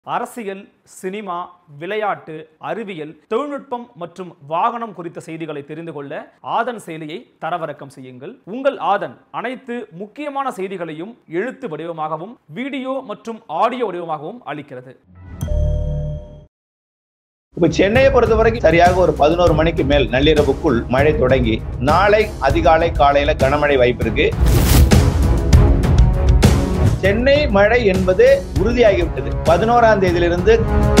அரசியல் சினிமா விளையாட்டு அறிவியல் தொழில்நுட்பம் மற்றும் வாகனம் குறித்த செய்திகளை தெரிந்து கொள்ள ஆதன் செயலியை தரவிறக்கம் செய்யுங்கள் உங்கள் ஆதன் அனைத்து முக்கியமான செய்திகளையும் எழுத்து வடிவமாகவும் வீடியோ மற்றும் ஆடியோ வடிவமாகவும் அளிக்கிறது இப்ப சென்னையை பொறுத்த வரைக்கும் சரியாக ஒரு பதினோரு மணிக்கு மேல் நள்ளிரவுக்குள் மழை தொடங்கி நாளை அதிகாலை காலையில கனமழை வாய்ப்பு இருக்கு சென்னை மழை என்பது உறுதியாகிவிட்டது பதினோராம் தேதியிலிருந்து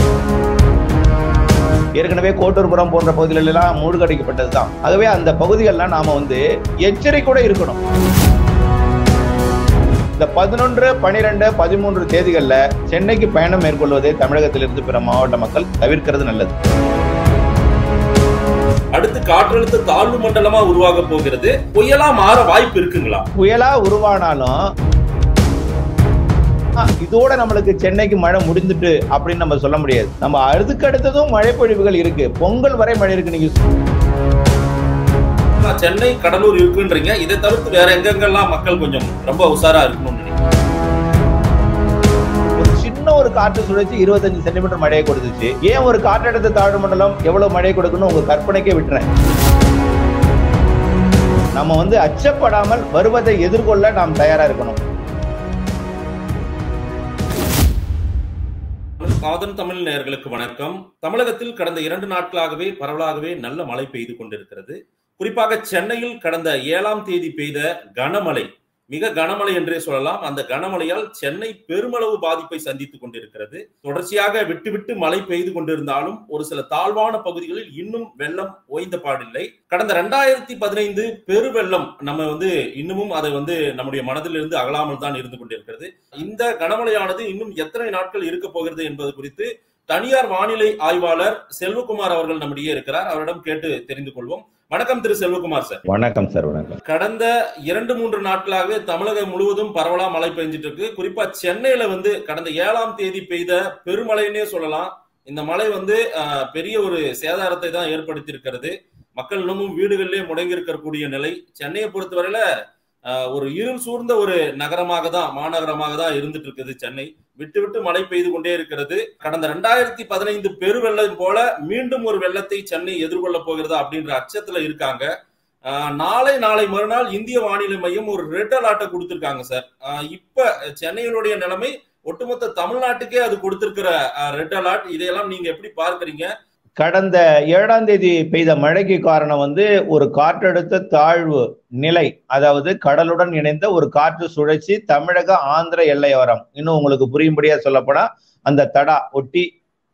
ஏற்கனவே கோட்டூர்புரம் போன்ற பகுதிகளில் எல்லாம் மூழ்கடிக்கப்பட்டதுதான் ஆகவே அந்த பகுதிகள்லாம் நாம வந்து எச்சரிக்கையோட இருக்கணும் இந்த பதினொன்று பனிரெண்டு பதிமூன்று தேதிகள்ல சென்னைக்கு பயணம் மேற்கொள்வதை தமிழகத்திலிருந்து பிற மாவட்ட மக்கள் தவிர்க்கிறது நல்லது அடுத்து காற்றழுத்த தாழ்வு மண்டலமா உருவாக போகிறது புயலா மாற வாய்ப்பு இருக்குங்களா புயலா உருவானாலும் ஆ, இதோட நம்மளுக்கு சென்னைக்கு மழை முடிந்துட்டு அப்படின்னு நம்ம சொல்ல முடியாது நம்ம அதுக்கு அடுத்ததும் மழை பொழிவுகள் இருக்கு பொங்கல் வரை மழை இருக்கு நீங்க ஆனா, சென்னை கடலூர் இருக்குன்றீங்க இதை தவிர்த்து வேற எங்கெங்கெல்லாம் மக்கள் கொஞ்சம் ரொம்ப உஷாரா இருக்கணும்னு நினைக்கிறீங்க ஒரு சின்ன ஒரு காற்று சுழற்சி இருபத்தஞ்சு சென்டிமீட்டர் மழையை கொடுத்துச்சு ஏன் ஒரு காற்றழுத்த தாழ்வு மண்டலம் எவ்வளவு மழை கொடுக்கணும் உங்க கற்பனைக்கே விட்டுறேன் நம்ம வந்து அச்சப்படாமல் வருவதை எதிர்கொள்ள நாம் தயாரா இருக்கணும் காதன் தமிழ் நேயர்களுக்கு வணக்கம் தமிழகத்தில் கடந்த இரண்டு நாட்களாகவே பரவலாகவே நல்ல மழை பெய்து கொண்டிருக்கிறது குறிப்பாக சென்னையில் கடந்த ஏழாம் தேதி பெய்த கனமழை மிக கனமழை என்றே சொல்லலாம் அந்த கனமழையால் சென்னை பெருமளவு பாதிப்பை சந்தித்துக் கொண்டிருக்கிறது தொடர்ச்சியாக விட்டு விட்டு மழை பெய்து கொண்டிருந்தாலும் ஒரு சில தாழ்வான பகுதிகளில் இன்னும் வெள்ளம் ஓய்ந்த பாடில்லை கடந்த ரெண்டாயிரத்தி பதினைந்து பெருவெள்ளம் நம்ம வந்து இன்னமும் அதை வந்து நம்முடைய மனதிலிருந்து அகலாமல் தான் இருந்து கொண்டிருக்கிறது இந்த கனமழையானது இன்னும் எத்தனை நாட்கள் இருக்க போகிறது என்பது குறித்து தனியார் வானிலை ஆய்வாளர் செல்வகுமார் அவர்கள் நம்மிடையே இருக்கிறார் அவரிடம் கேட்டு தெரிந்து கொள்வோம் வணக்கம் திரு செல்வகுமார் சார் வணக்கம் சார் வணக்கம் கடந்த இரண்டு மூன்று நாட்களாகவே தமிழகம் முழுவதும் பரவலா மழை பெஞ்சிட்டு இருக்கு குறிப்பா சென்னையில வந்து கடந்த ஏழாம் தேதி பெய்த பெருமழைன்னே சொல்லலாம் இந்த மழை வந்து ஆஹ், பெரிய ஒரு சேதாரத்தை தான் ஏற்படுத்தி இருக்கிறது மக்கள் இன்னமும் வீடுகளிலே முடங்கி இருக்கக்கூடிய நிலை சென்னையை பொறுத்தவரையில ஆஹ், ஒரு இருள் சூழ்ந்த ஒரு நகரமாக தான் மாநகரமாக தான் இருந்துட்டு இருக்குது சென்னை விட்டு விட்டு மழை பெய்து கொண்டே இருக்கிறது கடந்த ரெண்டாயிரத்தி பதினைந்து பெருவெள்ளம் போல மீண்டும் ஒரு வெள்ளத்தை சென்னை எதிர்கொள்ள போகிறதா அப்படின்ற அச்சத்துல இருக்காங்க ஆஹ் நாளை நாளை மறுநாள் இந்திய வானிலை மையம் ஒரு ரெட் அலர்ட்டை கொடுத்திருக்காங்க சார் ஆஹ் இப்ப சென்னையினுடைய நிலைமை ஒட்டுமொத்த தமிழ்நாட்டுக்கே அது கொடுத்திருக்கிற ரெட் அலர்ட் இதையெல்லாம் நீங்க எப்படி பார்க்கறீங்க கடந்த ஏழாம் தேதி பெய்த மழைக்கு காரணம் வந்து ஒரு காற்றழுத்த தாழ்வு நிலை அதாவது கடலுடன் இணைந்த ஒரு காற்று சுழற்சி தமிழக ஆந்திர எல்லையோரம் இன்னும் உங்களுக்கு புரியும்படியா சொல்லப்போனா அந்த தடா ஒட்டி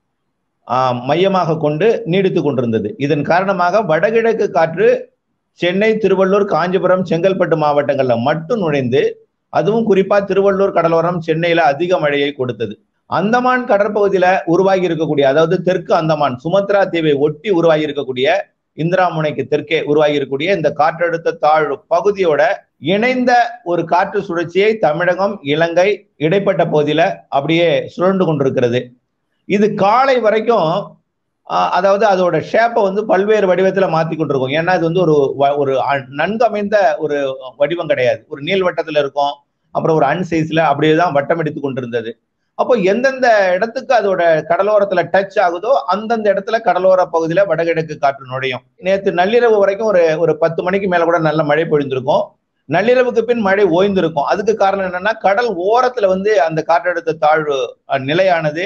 ஆஹ், மையமாக கொண்டு நீடித்து கொண்டிருந்தது இதன் காரணமாக வடகிழக்கு காற்று சென்னை திருவள்ளூர் காஞ்சிபுரம் செங்கல்பட்டு மாவட்டங்கள்ல மட்டும் நுழைந்து அதுவும் குறிப்பா திருவள்ளூர் கடலோரம் சென்னையில அதிக மழையை கொடுத்தது அந்தமான் கடற்பகுதியில உருவாகி இருக்கக்கூடிய அதாவது தெற்கு அந்தமான் சுமத்ரா தீவை ஒட்டி உருவாகி இருக்கக்கூடிய இந்திரா முனைக்கு தெற்கே உருவாகி இருக்கக்கூடிய இந்த காற்றழுத்த தாழ்வு பகுதியோட இணைந்த ஒரு காற்று சுழற்சியை தமிழகம் இலங்கை இடைப்பட்ட பகுதியில அப்படியே சுழண்டு கொண்டிருக்கிறது இது காலை வரைக்கும் ஆஹ், அதாவது அதோட ஷேப்பை வந்து பல்வேறு வடிவத்துல மாத்தி கொண்டிருக்கும் ஏன்னா இது வந்து ஒரு வ- ஒரு அ- நன்கு அமைந்த ஒரு வடிவம் கிடையாது ஒரு நீள்வட்டத்துல இருக்கும் அப்புறம் ஒரு அன் சைஸ்ல அப்படியே தான் வட்டம் எடுத்து கொண்டிருந்தது அப்போ எந்தெந்த இடத்துக்கு அதோட கடலோரத்துல டச் ஆகுதோ அந்தந்த இடத்துல கடலோர பகுதியில வடகிழக்கு காற்று நுழையும் நேத்து நள்ளிரவு வரைக்கும் ஒரு ஒரு பத்து மணிக்கு மேல கூட நல்ல மழை பொழிந்திருக்கும் நள்ளிரவுக்கு பின் மழை ஓய்ந்திருக்கும் அதுக்கு காரணம் என்னன்னா கடல் ஓரத்துல வந்து அந்த காற்றழுத்த தாழ்வு அஹ், நிலையானது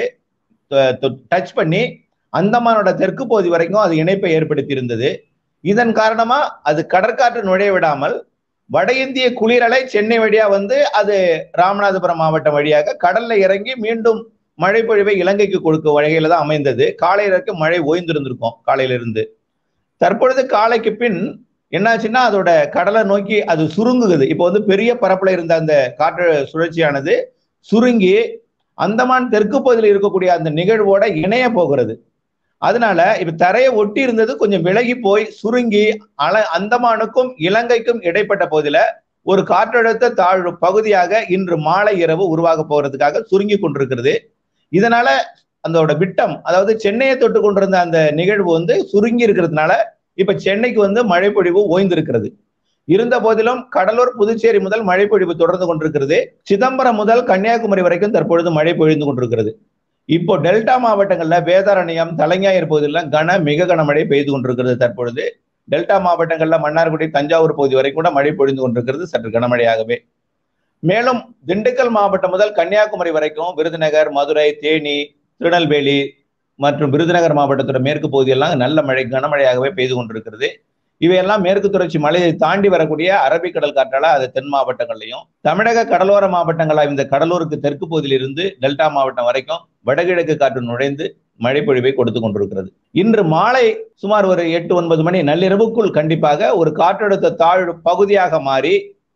டச் பண்ணி அந்தமானோட தெற்கு பகுதி வரைக்கும் அது இணைப்பை ஏற்படுத்தி இருந்தது இதன் காரணமா அது கடற்காற்று நுழைய விடாமல் வட இந்திய குளிரலை சென்னை வழியா வந்து அது ராமநாதபுரம் மாவட்டம் வழியாக கடல்ல இறங்கி மீண்டும் மழை பொழிவை இலங்கைக்கு கொடுக்க வகையில தான் அமைந்தது காலை வரைக்கும் மழை ஓய்ந்திருந்திருக்கும் காலையில இருந்து தற்பொழுது காலைக்கு பின் என்னாச்சுன்னா அதோட கடலை நோக்கி அது சுருங்குகிறது இப்போ வந்து பெரிய பரப்புல இருந்த அந்த காற்று சுழற்சியானது சுருங்கி அந்தமான் தெற்கு பகுதியில் இருக்கக்கூடிய அந்த நிகழ்வோட இணைய போகிறது அதனால இப்ப தரையை ஒட்டி இருந்தது கொஞ்சம் விலகி போய் சுருங்கி அல அந்தமானுக்கும் இலங்கைக்கும் இடைப்பட்ட பகுதியில ஒரு காற்றழுத்த தாழ்வு பகுதியாக இன்று மாலை இரவு உருவாக போகிறதுக்காக சுருங்கி கொண்டிருக்கிறது இதனால அதோட விட்டம் அதாவது சென்னையை தொட்டு கொண்டிருந்த அந்த நிகழ்வு வந்து சுருங்கி இருக்கிறதுனால இப்ப சென்னைக்கு வந்து மழைப்பொழிவு ஓய்ந்திருக்கிறது இருந்த போதிலும் கடலூர் புதுச்சேரி முதல் மழை பொழிவு தொடர்ந்து கொண்டிருக்கிறது சிதம்பரம் முதல் கன்னியாகுமரி வரைக்கும் தற்பொழுது மழை பொழிந்து கொண்டிருக்கிறது இப்போ டெல்டா மாவட்டங்கள்ல வேதாரண்யம் தலைஞாயிறு பகுதியெல்லாம் கன மிக கனமழை பெய்து கொண்டிருக்கிறது தற்பொழுது டெல்டா மாவட்டங்கள்ல மன்னார்குடி தஞ்சாவூர் பகுதி வரைக்கும் கூட மழை பொழிந்து கொண்டிருக்கிறது சற்று கனமழையாகவே மேலும் திண்டுக்கல் மாவட்டம் முதல் கன்னியாகுமரி வரைக்கும் விருதுநகர் மதுரை தேனி திருநெல்வேலி மற்றும் விருதுநகர் மாவட்டத்தோட மேற்கு பகுதியெல்லாம் நல்ல மழை கனமழையாகவே பெய்து கொண்டிருக்கிறது இவையெல்லாம் மேற்கு தொடர்ச்சி மலையை தாண்டி வரக்கூடிய அரபிக்கடல் காற்றால அது தென் மாவட்டங்கள்லையும் தமிழக கடலோர மாவட்டங்களா இந்த கடலூருக்கு தெற்கு பகுதியிலிருந்து டெல்டா மாவட்டம் வரைக்கும் வடகிழக்கு காற்று நுழைந்து மழை பொழிவை கொடுத்து கொண்டிருக்கிறது இன்று மாலை சுமார் ஒரு எட்டு ஒன்பது மணி நள்ளிரவுக்குள் கண்டிப்பாக ஒரு காற்றழுத்த தாழ்வு பகுதியாக மாறி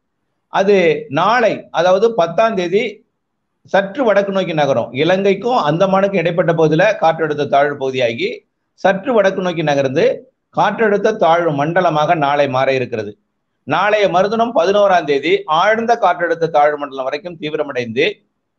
அது நாளை அதாவது பத்தாம் தேதி சற்று வடக்கு நோக்கி நகரும் இலங்கைக்கும் அந்தமானுக்கும் இடைப்பட்ட பகுதியில் காற்றழுத்த தாழ்வு பகுதியாகி சற்று வடக்கு நோக்கி நகர்ந்து காற்றழுத்த தாழ்வு மண்டலமாக நாளை மாற இருக்கிறது நாளைய மறுதினம் பதினோராம் தேதி ஆழ்ந்த காற்றழுத்த தாழ்வு மண்டலம் வரைக்கும் தீவிரமடைந்து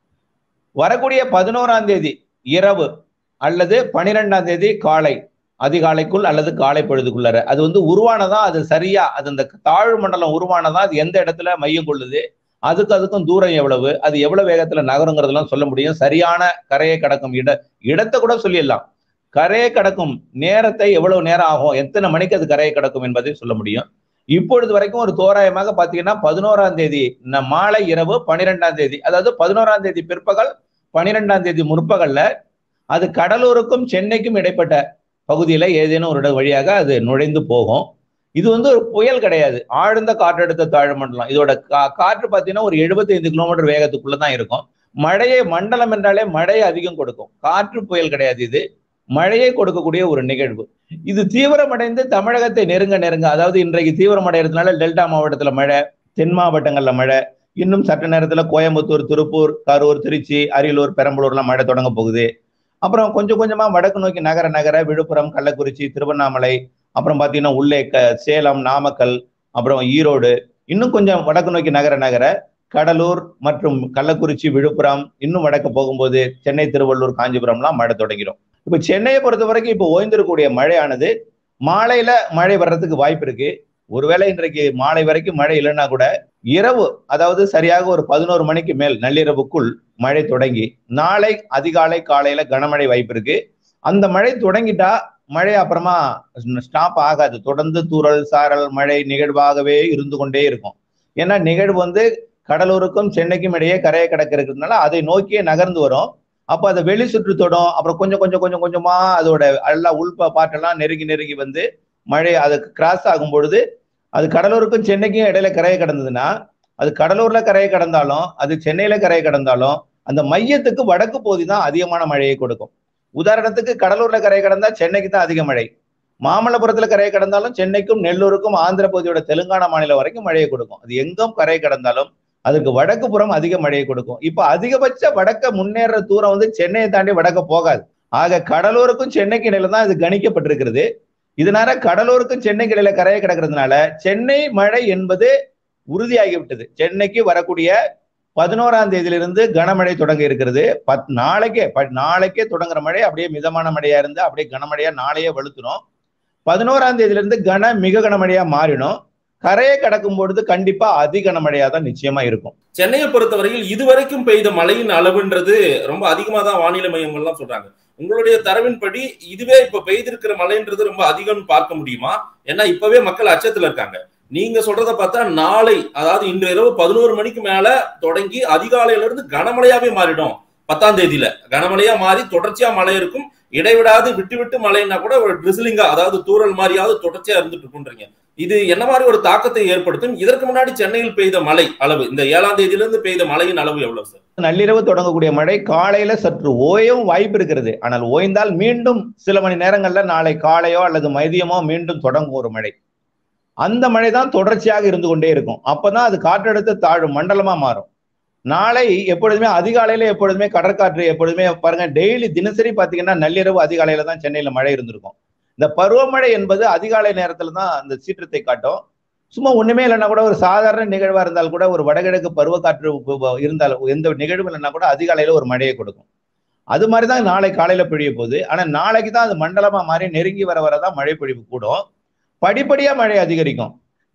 வரக்கூடிய பதினோராம் தேதி இரவு அல்லது பனிரெண்டாம் தேதி காலை அதிகாலைக்குள் அல்லது காலை பொழுதுக்குள்ளார அது வந்து உருவானதா அது சரியா அது அந்த தாழ்வு மண்டலம் உருவானதா அது எந்த இடத்துல மையம் கொள்ளுது அதுக்கு அதுக்கும் தூரம் எவ்வளவு அது எவ்வளவு வேகத்துல நகருங்கிறதெல்லாம் சொல்ல முடியும் சரியான கரையை கடக்கும் இட இடத்தை கூட சொல்லிடலாம் கரையை கடக்கும் நேரத்தை எவ்வளவு நேரம் ஆகும் எத்தனை மணிக்கு அது கரையை கடக்கும் என்பதை சொல்ல முடியும் இப்பொழுது வரைக்கும் ஒரு தோராயமாக பாத்தீங்கன்னா பதினோராம் தேதி மாலை இரவு பனிரெண்டாம் தேதி அதாவது பதினோராம் தேதி பிற்பகல் பனிரெண்டாம் தேதி முற்பகல்ல அது கடலூருக்கும் சென்னைக்கும் இடைப்பட்ட பகுதியில ஏதேனும் ஒரு வழியாக அது நுழைந்து போகும் இது வந்து ஒரு புயல் கிடையாது ஆழ்ந்த காற்றழுத்த தாழ்வு மண்டலம் இதோட கா காற்று பார்த்தீங்கன்னா ஒரு எழுபத்தி ஐந்து கிலோமீட்டர் வேகத்துக்குள்ள தான் இருக்கும் மழையை மண்டலம் என்றாலே மழையை அதிகம் கொடுக்கும் காற்று புயல் கிடையாது இது மழையை கொடுக்கக்கூடிய ஒரு நிகழ்வு இது தீவிரமடைந்து தமிழகத்தை நெருங்க நெருங்க அதாவது இன்றைக்கு தீவிரமடைகிறதுனால டெல்டா மாவட்டத்துல மழை தென் மாவட்டங்கள்ல மழை இன்னும் சற்று நேரத்துல கோயம்புத்தூர் திருப்பூர் கரூர் திருச்சி அரியலூர் பெரம்பலூர்லாம் மழை தொடங்க போகுது அப்புறம் கொஞ்சம் கொஞ்சமா வடக்கு நோக்கி நகர நகர விழுப்புரம் கள்ளக்குறிச்சி திருவண்ணாமலை அப்புறம் பார்த்தீங்கன்னா உள்ளே க சேலம் நாமக்கல் அப்புறம் ஈரோடு இன்னும் கொஞ்சம் வடக்கு நோக்கி நகர நகர கடலூர் மற்றும் கள்ளக்குறிச்சி விழுப்புரம் இன்னும் வடக்கு போகும்போது சென்னை திருவள்ளூர் காஞ்சிபுரம்லாம் மழை தொடங்கிடும் இப்போ சென்னையை பொறுத்த வரைக்கும் இப்போ ஓய்ந்திருக்கக்கூடிய மழையானது மாலையில மழை வர்றதுக்கு வாய்ப்பு இருக்கு ஒருவேளை இன்றைக்கு மாலை வரைக்கும் மழை இல்லைன்னா கூட இரவு அதாவது சரியாக ஒரு பதினோரு மணிக்கு மேல் நள்ளிரவுக்குள் மழை தொடங்கி நாளை அதிகாலை காலையில கனமழை வாய்ப்பு இருக்கு அந்த மழை தொடங்கிட்டா மழை அப்புறமா ஸ்டாப் ஆகாது தொடர்ந்து தூறல் சாரல் மழை நிகழ்வாகவே இருந்து கொண்டே இருக்கும் ஏன்னா நிகழ்வு வந்து கடலூருக்கும் சென்னைக்கும் இடையே கரையை கடக்க இருக்கிறதுனால அதை நோக்கியே நகர்ந்து வரும் அப்போ அதை வெளி சுற்று தொடும் அப்புறம் கொஞ்சம் கொஞ்சம் கொஞ்சம் கொஞ்சமா அதோட எல்லாம் உள்ப பாட்டெல்லாம் நெருங்கி நெருங்கி வந்து மழை அதுக்கு கிராஸ் ஆகும் பொழுது அது கடலூருக்கும் சென்னைக்கும் இடையில கரையை கடந்ததுன்னா அது கடலூர்ல கரையை கடந்தாலும் அது சென்னையில கரையை கடந்தாலும் அந்த மையத்துக்கு வடக்கு பகுதி தான் அதிகமான மழையை கொடுக்கும் உதாரணத்துக்கு கடலூர்ல கரையை கடந்தா சென்னைக்கு தான் அதிக மழை மாமல்லபுரத்துல கரையை கடந்தாலும் சென்னைக்கும் நெல்லூருக்கும் ஆந்திர பகுதியோட தெலுங்கானா மாநிலம் வரைக்கும் மழையை கொடுக்கும் அது எங்கும் கரையை கடந்தாலும் அதுக்கு வடக்கு புறம் அதிக மழையை கொடுக்கும் இப்ப அதிகபட்ச வடக்க முன்னேற தூரம் வந்து சென்னையை தாண்டி வடக்க போகாது ஆக கடலூருக்கும் சென்னைக்கு இடையில தான் இது கணிக்கப்பட்டிருக்கிறது இதனால கடலூருக்கும் சென்னைக்கு இடையில கரையை கிடக்கிறதுனால சென்னை மழை என்பது உறுதியாகிவிட்டது சென்னைக்கு வரக்கூடிய பதினோராம் தேதியிலிருந்து கனமழை தொடங்க இருக்கிறது பத் நாளைக்கே நாளைக்கே தொடங்குற மழை அப்படியே மிதமான மழையா இருந்து அப்படியே கனமழையா நாளையே வலுத்துரும் பதினோராம் தேதியிலிருந்து கன மிக கனமழையா மாறிடும் கரையை கடக்கும் பொழுது கண்டிப்பா அதி கனமழையா தான் நிச்சயமா இருக்கும் சென்னையை பொறுத்தவரையில் இதுவரைக்கும் பெய்த மழையின் அளவுன்றது ரொம்ப அதிகமா தான் வானிலை மையங்கள்லாம் சொல்றாங்க உங்களுடைய தரவின்படி இதுவே இப்ப பெய்திருக்கிற மழைன்றது ரொம்ப அதிகம்னு பார்க்க முடியுமா ஏன்னா இப்பவே மக்கள் அச்சத்துல இருக்காங்க நீங்க சொல்றத பார்த்தா நாளை அதாவது இன்று இரவு பதினோரு மணிக்கு மேல தொடங்கி அதிகாலையில இருந்து கனமழையாவே மாறிடும் பத்தாம் தேதியில கனமழையா மாறி தொடர்ச்சியா மழை இருக்கும் இடைவிடாது விட்டு விட்டு மழைன்னா கூட ஒரு ட்ரிசிலிங்கா அதாவது தூரல் மாதிரியாவது தொடர்ச்சியா இருந்துட்டு இருக்குன்றீங்க இது என்ன மாதிரி ஒரு தாக்கத்தை ஏற்படுத்தும் இதற்கு முன்னாடி சென்னையில் பெய்த மழை அளவு இந்த ஏழாம் தேதியில இருந்து பெய்த மழையின் அளவு எவ்வளவு சார் நள்ளிரவு தொடங்கக்கூடிய மழை காலையில சற்று ஓயவும் வாய்ப்பு இருக்கிறது ஆனால் ஓய்ந்தால் மீண்டும் சில மணி நேரங்கள்ல நாளை காலையோ அல்லது மதியமோ மீண்டும் தொடங்கும் ஒரு மழை அந்த மழை தான் தொடர்ச்சியாக இருந்து கொண்டே இருக்கும் அப்பதான் அது காற்றழுத்த தாழ்வு மண்டலமா மாறும் நாளை எப்பொழுதுமே அதிகாலையில எப்பொழுதுமே கடற்காற்று எப்பொழுதுமே பாருங்க டெய்லி தினசரி பாத்தீங்கன்னா நள்ளிரவு அதிகாலையில தான் சென்னையில மழை இருந்திருக்கும் இந்த பருவமழை என்பது அதிகாலை நேரத்துல தான் அந்த சீற்றத்தை காட்டும் சும்மா ஒண்ணுமே இல்லைன்னா கூட ஒரு சாதாரண நிகழ்வா இருந்தால் கூட ஒரு வடகிழக்கு பருவக்காற்று இருந்தால் எந்த நிகழ்வு இல்லைன்னா கூட அதிகாலையில ஒரு மழையை கொடுக்கும் அது மாதிரிதான் நாளை காலையில பொழிய போகுது ஆனா நாளைக்கு தான் அது மண்டலமா மாறி நெருங்கி வர வரதான் மழை பொழிவு கூடும் படிப்படியா மழை அதிகரிக்கும்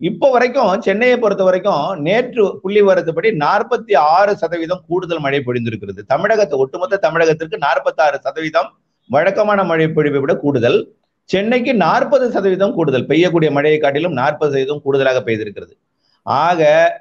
இப்போ வரைக்கும் சென்னையை பொறுத்த வரைக்கும் நேற்று புள்ளி வரதுபடி நாற்பத்தி ஆறு சதவீதம் கூடுதல் மழை பொழிந்திருக்கிறது தமிழகத்தை ஒட்டுமொத்த தமிழகத்திற்கு நாற்பத்தி ஆறு சதவீதம் வழக்கமான மழை பொழிவை விட கூடுதல் சென்னைக்கு நாற்பது சதவீதம் கூடுதல் பெய்யக்கூடிய மழையை காட்டிலும் நாற்பது சதவீதம் கூடுதலாக பெய்திருக்கிறது ஆக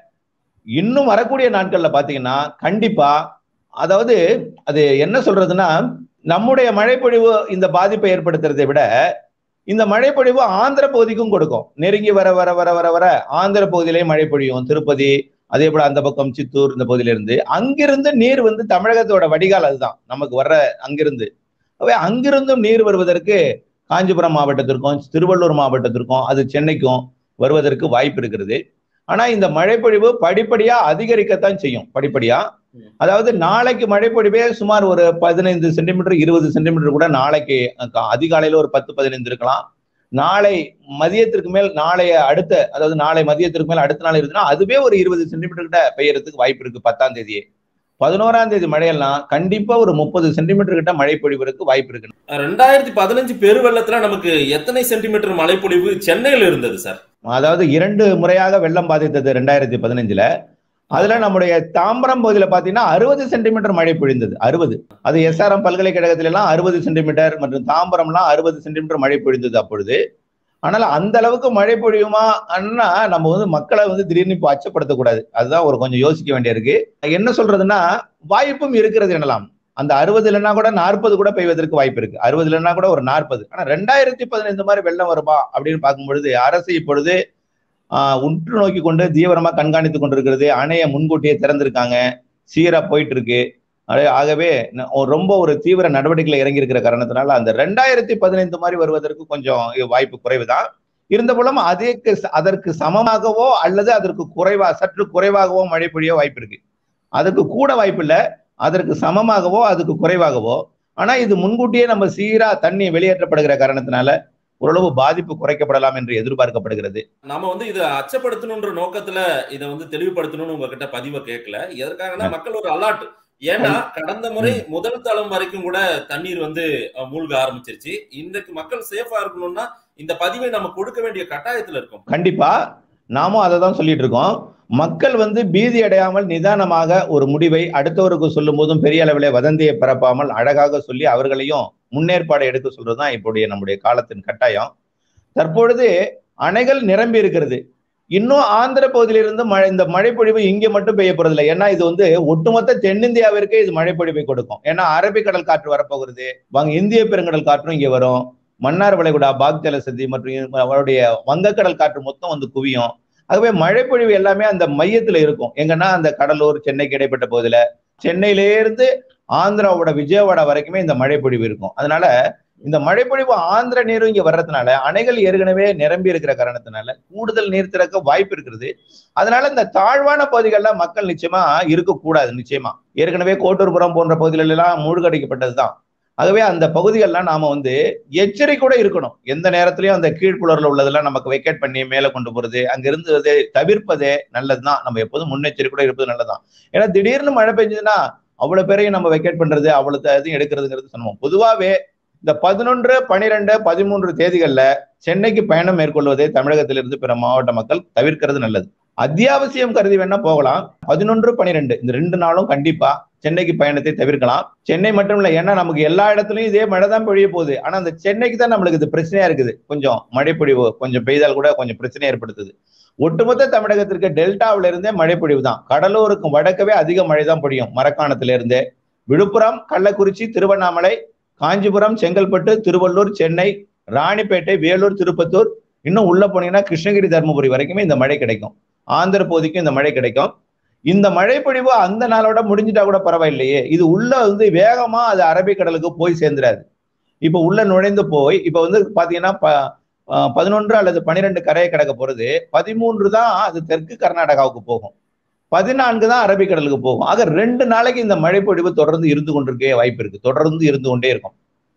இன்னும் வரக்கூடிய நாட்கள்ல பாத்தீங்கன்னா கண்டிப்பா அதாவது அது என்ன சொல்றதுன்னா நம்முடைய மழைப்பொழிவு இந்த பாதிப்பை ஏற்படுத்துறதை விட இந்த மழைப்பொழிவு ஆந்திர பகுதிக்கும் கொடுக்கும் நெருங்கி வர வர வர வர வர ஆந்திர பகுதியிலேயே மழை பொழியும் திருப்பதி அதே போல அந்த பக்கம் சித்தூர் இந்த பகுதியில இருந்து அங்கிருந்து நீர் வந்து தமிழகத்தோட வடிகால் அதுதான் நமக்கு வர்ற அங்கிருந்து அவை அங்கிருந்தும் நீர் வருவதற்கு காஞ்சிபுரம் மாவட்டத்திற்கும் திருவள்ளூர் மாவட்டத்திற்கும் அது சென்னைக்கும் வருவதற்கு வாய்ப்பு இருக்கிறது ஆனா இந்த மழைப்பொழிவு படிப்படியா அதிகரிக்கத்தான் செய்யும் படிப்படியா அதாவது நாளைக்கு மழைப்பொழிவே சுமார் ஒரு பதினைந்து சென்டிமீட்டர் இருபது சென்டிமீட்டர் கூட நாளைக்கு அஹ், அதிகாலையில ஒரு பத்து பதினைந்து இருக்கலாம் நாளை மதியத்திற்கு மேல் நாளைய அடுத்த அதாவது நாளை மதியத்திற்கு மேல் அடுத்த நாள் இருக்குன்னா அதுவே ஒரு இருபது சென்டிமீட்டர் கிட்ட பெய்யறதுக்கு வாய்ப்பு இருக்கு பத்தாம் தேதியே பதினோராம் தேதி மழையெல்லாம் கண்டிப்பா ஒரு முப்பது சென்டிமீட்டர் கிட்ட மழை பொழிவதற்கு வாய்ப்பு இருக்கு ரெண்டாயிரத்தி பதினஞ்சு பெருவெள்ளத்துல நமக்கு எத்தனை சென்டிமீட்டர் மழைப்பொழிவு சென்னையில இருந்தது சார் அதாவது இரண்டு முறையாக வெள்ளம் பாதித்தது ரெண்டாயிரத்தி பதினஞ்சுல அதுல நம்முடைய தாம்பரம் பகுதியில பாத்தீங்கன்னா அறுபது சென்டிமீட்டர் மழை பொழிந்தது அறுபது அது எஸ்ஆர்எம் பல்கலைக்கழகத்துல எல்லாம் அறுபது சென்டிமீட்டர் மற்றும் தாம்பரம்லாம் அறுபது சென்டிமீட்டர் மழை பொழிந்தது அப்பொழுது ஆனால் அந்த அளவுக்கு மழை பொழியுமா அண்ணா நம்ம வந்து மக்களை வந்து திடீர்னு இப்போ அச்சப்படுத்தக்கூடாது அதுதான் ஒரு கொஞ்சம் யோசிக்க வேண்டியிருக்கு என்ன சொல்றதுன்னா வாய்ப்பும் இருக்கிறது எனலாம் அந்த அறுபது இல்லைன்னா கூட நாற்பது கூட பெய்வதற்கு வாய்ப்பு இருக்கு அறுபது இல்லைன்னா கூட ஒரு நாற்பது ஆனா ரெண்டாயிரத்தி பதினைந்து மாதிரி வெள்ளம் வருமா அப்படின்னு பார்க்கும் பொழுது அரசு இப்பொழுது ஆஹ், உற்று நோக்கி கொண்டு தீவிரமா கண்காணித்து கொண்டிருக்கிறது அணையை முன்கூட்டியே திறந்திருக்காங்க சீரா போயிட்டு இருக்கு அது ஆகவே ந- ஒரு ரொம்ப ஒரு தீவிர நடவடிக்கையில இறங்கி இருக்கிற காரணத்தினால அந்த ரெண்டாயிரத்தி பதினைந்து மாதிரி வருவதற்கு கொஞ்சம் வாய்ப்பு குறைவுதான் இருந்த போலும் அதற்கு அதற்கு சமமாகவோ அல்லது அதற்கு குறைவா சற்று குறைவாகவோ மழை பொழிய வாய்ப்பு இருக்கு அதுக்கு கூட வாய்ப்பு இல்ல அதற்கு சமமாகவோ அதுக்கு குறைவாகவோ ஆனா இது முன்கூட்டியே நம்ம சீரா தண்ணி வெளியேற்றப்படுகிற காரணத்தினால ஓரளவு பாதிப்பு குறைக்கப்படலாம் என்று எதிர்பார்க்கப்படுகிறது நம்ம வந்து இதை அச்சப்படுத்தணுன்ற நோக்கத்துல இதை வந்து தெளிவுபடுத்தணும்னு உங்ககிட்ட பதிவை கேட்கல எதற்காகனா மக்கள் ஒரு அலர்ட் ஏன்னா கடந்த முறை முதல் தளம் வரைக்கும் கூட தண்ணீர் வந்து அஹ், மூழ்க ஆரம்பிச்சிருச்சு இன்றைக்கு மக்கள் சேஃபா இருக்கணும்னா இந்த பதிவை நம்ம கொடுக்க வேண்டிய கட்டாயத்துல இருக்கோம் கண்டிப்பா நாமும் அதை தான் சொல்லிட்டு இருக்கோம் மக்கள் வந்து பீதி அடையாமல் நிதானமாக ஒரு முடிவை அடுத்தவருக்கு சொல்லும் போதும் பெரிய அளவிலே வதந்தியை பரப்பாமல் அழகாக சொல்லி அவர்களையும் முன்னேற்பாடு எடுக்க சொல்றதுதான் இப்போடைய நம்முடைய காலத்தின் கட்டாயம் தற்பொழுது அணைகள் நிரம்பி இருக்கிறது இன்னும் ஆந்திர பகுதியிலிருந்து மழை இந்த மழைப்பொழிவு இங்கே மட்டும் பெய்ய போறதில்லை ஏன்னா இது வந்து ஒட்டுமொத்த தென்னிந்தியாவிற்கே இது மழைப்பொழிவை கொடுக்கும் ஏன்னா அரபிக்கடல் காற்று வரப்போகிறது வாங்க இந்திய பெருங்கடல் காற்றும் இங்கே வரும் மன்னார் வளைகுடா பாக் ஜலசதி மற்றும் அவருடைய வங்கக்கடல் காற்று மொத்தம் வந்து குவியும் ஆகவே மழைப்பொழிவு எல்லாமே அந்த மையத்துல இருக்கும் எங்கன்னா அந்த கடலூர் சென்னைக்கு இடைப்பட்ட பகுதியில சென்னையிலேருந்து ஆந்திராவோட விஜயவாடா வரைக்குமே இந்த மழைப்பொழிவு இருக்கும் அதனால இந்த மழைப்பொழிவு ஆந்திர நீரும் இங்க வர்றதுனால அணைகள் ஏற்கனவே நிரம்பி இருக்கிற காரணத்தினால கூடுதல் நீர் திறக்க வாய்ப்பு இருக்கிறது அதனால இந்த தாழ்வான பகுதிகள்ல மக்கள் நிச்சயமா இருக்கக்கூடாது நிச்சயமா ஏற்கனவே கோட்டூர்புரம் போன்ற பகுதிகள் எல்லாம் மூழ்கடிக்கப்பட்டதுதான் ஆகவே அந்த பகுதிகள்லாம் நாம வந்து எச்சரிக்கையோட இருக்கணும் எந்த நேரத்திலயும் அந்த கீழ்ப்புலர்ல உள்ளதெல்லாம் நமக்கு வெக்கேட் பண்ணி மேல கொண்டு போறது அங்க இருந்தது தவிர்ப்பதே நல்லதுதான் நம்ம எப்போதும் முன்னெச்சரிக்கையோட இருப்பது நல்லதுதான் ஏன்னா திடீர்னு மழை பெஞ்சதுன்னா அவ்வளவு பேரையும் நம்ம வெக்கேட் பண்றது அவ்வளவு இதையும் எடுக்கிறதுங்கிறது சொன்னோம் பொதுவாவே இந்த பதினொன்று பனிரெண்டு பதிமூன்று தேதிகள்ல சென்னைக்கு பயணம் மேற்கொள்வதை தமிழகத்திலிருந்து பிற மாவட்ட மக்கள் தவிர்க்கிறது நல்லது அத்தியாவசியம் கருதி வேணா போகலாம் பதினொன்று பனிரெண்டு இந்த ரெண்டு நாளும் கண்டிப்பா சென்னைக்கு பயணத்தை தவிர்க்கலாம் சென்னை மட்டும் இல்ல ஏன்னா நமக்கு எல்லா இடத்துலயும் இதே மழை தான் பொழிய போகுது ஆனா அந்த சென்னைக்கு தான் நம்மளுக்கு இது பிரச்சனையா இருக்குது கொஞ்சம் மழைப்பொழிவு கொஞ்சம் பெய்தால் கூட கொஞ்சம் பிரச்சனை ஏற்படுத்துது ஒட்டுமொத்த தமிழகத்திற்கு டெல்டாவில இருந்தே மழைப்பொழிவு தான் கடலூருக்கு வடக்கவே அதிக மழை தான் பொழியும் மரக்காணத்துல இருந்தே விழுப்புரம் கள்ளக்குறிச்சி திருவண்ணாமலை காஞ்சிபுரம் செங்கல்பட்டு திருவள்ளூர் சென்னை ராணிப்பேட்டை வேலூர் திருப்பத்தூர் இன்னும் உள்ள போனீங்கன்னா கிருஷ்ணகிரி தருமபுரி வரைக்குமே இந்த மழை கிடைக்கும் ஆந்திர பகுதிக்கும் இந்த மழை கிடைக்கும் இந்த மழைப்பொழிவு அந்த நாளோட முடிஞ்சிட்டா கூட பரவாயில்லையே இது உள்ள வந்து வேகமா அது அரபிக்கடலுக்கு போய் சேர்ந்துராது இப்ப உள்ள நுழைந்து போய் இப்ப வந்து பாத்தீங்கன்னா ப- அஹ் பதினொன்று அல்லது பனிரெண்டு கரையை கடக்க போறது பதிமூன்று தான் அது தெற்கு கர்நாடகாவுக்கு போகும் பதினான்கு தான் அரபிக்கடலுக்கு போகும் ஆக ரெண்டு நாளைக்கு இந்த மழைப்பொழிவு தொடர்ந்து இருந்து கொண்டிருக்கே வாய்ப்பு இருக்கு தொடர்ந்து இருந்து கொண்டே இருக்கும்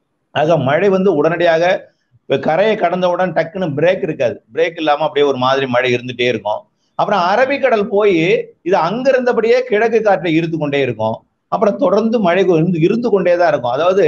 ஆக மழை வந்து உடனடியாக இப்ப கரையை கடந்தவுடன் டக்குன்னு பிரேக் இருக்காது பிரேக் இல்லாம அப்படியே ஒரு மாதிரி மழை இருந்துட்டே இருக்கும் அப்புறம் அரபிக்கடல் போய் இது அங்க இருந்தபடியே கிழக்கு காற்றை இருந்து கொண்டே இருக்கும் அப்புறம் தொடர்ந்து மழை இருந்து இருந்து கொண்டே தான் இருக்கும் அதாவது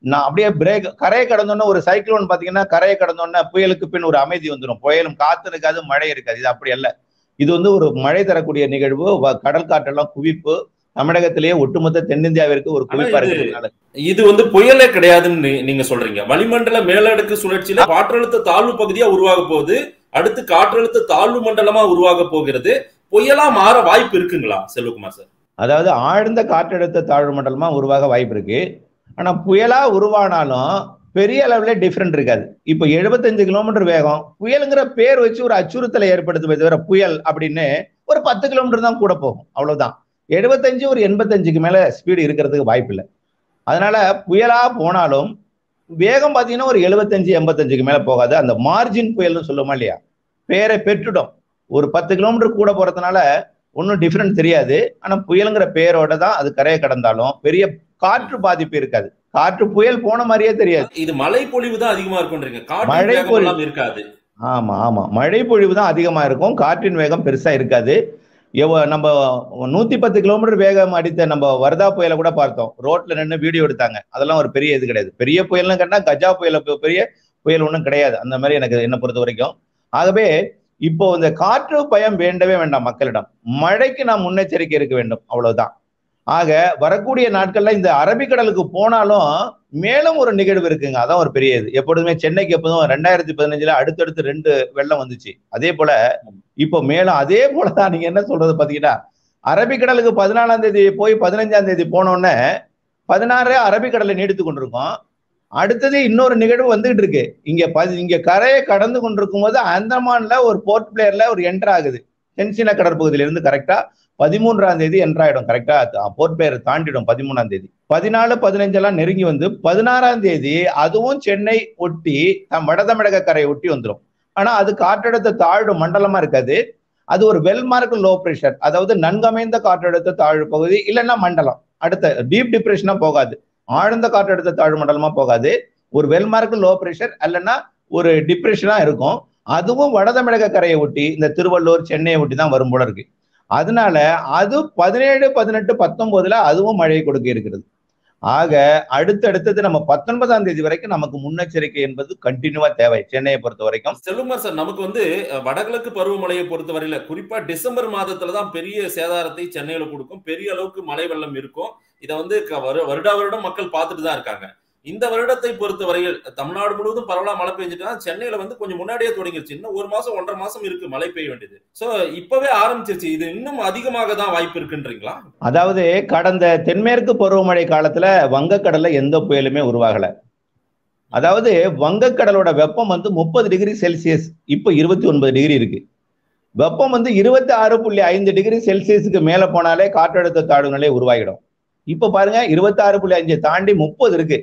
நான் அப்படியே பிரேக் கரையை கடந்தோன்னே ஒரு சைக்ளோன் பாத்தீங்கன்னா கரையை கடந்தோன்னே புயலுக்கு பின் ஒரு அமைதி வந்துடும் புயலும் காத்து இருக்காது மழை இருக்காது இது அப்படி அல்ல இது வந்து ஒரு மழை தரக்கூடிய நிகழ்வு வ- கடல் காற்றெல்லாம் குவிப்பு தமிழகத்திலேயே ஒட்டுமொத்த தென்னிந்தியாவிற்கு ஒரு குவிப்பா ஆனா இது- இருக்கிறதுனால இது வந்து புயலே கிடையாதுன்னு நீ- நீங்க சொல்றீங்க வளிமண்டல மேலடுக்கு சுழற்சியில காற்றழுத்த தாழ்வு பகுதியா உருவாக போகுது அடுத்து காற்றழுத்த தாழ்வு மண்டலமா உருவாக போகிறது புயலா மாற வாய்ப்பு இருக்குங்களா செல்வகுமார் சார் அதாவது ஆழ்ந்த காற்றழுத்த தாழ்வு மண்டலமா உருவாக வாய்ப்பு இருக்கு ஆனா புயலா உருவானாலும் பெரிய அளவுல டிஃபரெண்ட் இருக்காது இப்போ 75 கிலோமீட்டர் வேகம் புயலுங்கிற பேர் வச்சு ஒரு அச்சுறுத்தலை ஏற்படுத்துமே தவிர புயல் அப்படின்னு ஒரு பத்து கிலோமீட்டர் தான் கூட போகும் அவ்வளவுதான் 75 ஒரு எண்பத்தஞ்சுக்கு மேல ஸ்பீடு இருக்கிறதுக்கு வாய்ப்பு இல்லை அதனால புயலா போனாலும் வேகம் பார்த்தீங்கன்னா ஒரு 75 எண்பத்தஞ்சுக்கு மேல போகாது அந்த மார்ஜின் புயல்னு சொல்லுமா இல்லையா பேரை பெற்றுடும் ஒரு பத்து கிலோமீட்டர் கூட போறதுனால ஒன்றும் டிஃப்ரெண்ட் தெரியாது ஆனா புயலுங்கிற பேரோட தான் அது கரையை கடந்தாலும் பெரிய காற்று பாதிப்பு இருக்காது காற்று புயல் போன மாதிரியே தெரியாது இது மழை பொழிவு தான் அதிகமா இருக்கும்ன்றீங்க காற்று மழை வேகம் பொழிவு. எல்லாம் இருக்காது ஆமா ஆமா மழை பொழிவு தான் அதிகமா இருக்கும் காற்றின் வேகம் பெருசா இருக்காது எவ்வ- நம்ம நூத்தி பத்து கிலோமீட்டர் வேகம் அடித்த நம்ம வர்தா புயலை கூட பார்த்தோம் ரோட்ல நின்று வீடியோ எடுத்தாங்க அதெல்லாம் ஒரு பெரிய இது கிடையாது பெரிய புயல்னு கேட்டா கஜா புயல பெ- பெரிய புயல் ஒன்றும் கிடையாது அந்த மாதிரி எனக்கு என்ன பொறுத்த வரைக்கும் ஆகவே இப்போ இந்த காற்று பயம் வேண்டவே வேண்டாம் மக்களிடம் மழைக்கு நாம் முன்னெச்சரிக்கை இருக்க வேண்டும் அவ்வளவுதான் ஆக வரக்கூடிய நாட்கள்ல இந்த அரபிக்கடலுக்கு போனாலும் மேலும் ஒரு நிகழ்வு இருக்குங்க அதான் ஒரு பெரிய இது எப்பொழுதுமே சென்னைக்கு எப்போதும் ரெண்டாயிரத்தி பதினஞ்சுல அடுத்தடுத்து ரெண்டு வெள்ளம் வந்துச்சு அதே போல இப்போ மேலும் அதே போலதான் நீங்க என்ன சொல்றது பாத்தீங்கன்னா அரபிக்கடலுக்கு பதினாலாம் தேதி போய் பதினஞ்சாம் தேதி போனோடனே பதினாறு அரபிக்கடலை நீடித்து கொண்டிருக்கோம் அடுத்தது இன்னொரு நிகழ்வு வந்துகிட்டு இருக்கு இங்க பதி இங்க கரையை கடந்து கொண்டிருக்கும் போது அந்தமான்ல ஒரு போர்ட் பிளேயர்ல ஒரு என்டர் ஆகுது தென்சீன கடற்பகுதியில இருந்து கரெக்டா பதிமூன்றாம் தேதி என்ட்ராயிடும் கரெக்டா போர்ட் பிளேயர் தாண்டிடும் பதிமூணாம் தேதி பதினாலு பதினஞ்சு எல்லாம் நெருங்கி வந்து பதினாறாம் தேதி அதுவும் சென்னை ஒட்டி தம் வட தமிழக கரையை ஒட்டி வந்துடும் ஆனா அது காற்றழுத்த தாழ்வு மண்டலமா இருக்காது அது ஒரு வெல் மார்க் லோ பிரஷர் அதாவது நன்கமைந்த காற்றழுத்த தாழ்வு பகுதி இல்லைன்னா மண்டலம் அடுத்த டீப் டிப்ரெஷனா போகாது ஆழ்ந்த காற்றழுத்த தாழ்வு மண்டலமா போகாது ஒரு வெல் மார்க் லோ பிரஷர் அல்லைன்னா ஒரு டிப்ரெஷனா இருக்கும் அதுவும் வட தமிழக கரையை ஒட்டி இந்த திருவள்ளூர் சென்னையை ஒட்டி தான் வரும் போல இருக்கு அதனால அது பதினேழு பதினெட்டு பத்தொன்பதுல அதுவும் மழை கொடுக்க இருக்கிறது ஆக அடுத்தடுத்தது நம்ம பத்தொன்பதாம் தேதி வரைக்கும் நமக்கு முன்னெச்சரிக்கை என்பது கண்டினியூவா தேவை சென்னையை பொறுத்த வரைக்கும் செல்வகுமார் சார் நமக்கு வந்து அஹ், வடகிழக்கு பருவமழையை பொறுத்தவரையில குறிப்பா டிசம்பர் மாதத்துல தான் பெரிய சேதாரத்தை சென்னையில கொடுக்கும் பெரிய அளவுக்கு மழை வெள்ளம் இருக்கும் இதை வந்து க- வரு- வருடா வருடம் மக்கள் பார்த்துட்டு தான் இருக்காங்க இந்த வருடத்தை பொறுத்தவரையில் தமிழ்நாடு முழுவதும் பரவலா மழை பெஞ்சிட்டா சென்னையில வந்து கொஞ்சம் முன்னாடியே தொடங்கிருச்சு இன்னும் ஒரு மாசம் ஒன்றரை மாசம் இருக்கு மழை பெய்ய வேண்டியது சோ இப்பவே ஆரம்பிச்சிருச்சு இது இன்னும் அதிகமாக தான் வாய்ப்பு இருக்குன்றீங்களா அதாவது கடந்த தென்மேற்கு பருவமழை காலத்துல வங்கக்கடல்ல எந்த புயலுமே உருவாகல அதாவது வங்கக்கடலோட வெப்பம் வந்து முப்பது டிகிரி செல்சியஸ் இப்போ இருபத்தி ஒன்பது டிகிரி இருக்கு வெப்பம் வந்து இருபத்தி ஆறு புள்ளி ஐந்து டிகிரி செல்சியஸுக்கு மேல போனாலே காற்றழுத்த தாழ்வு நிலை உருவாகிடும் இப்ப பாருங்க இருபத்தி ஆறு புள்ளி அஞ்சு தாண்டி முப்பது இருக்கு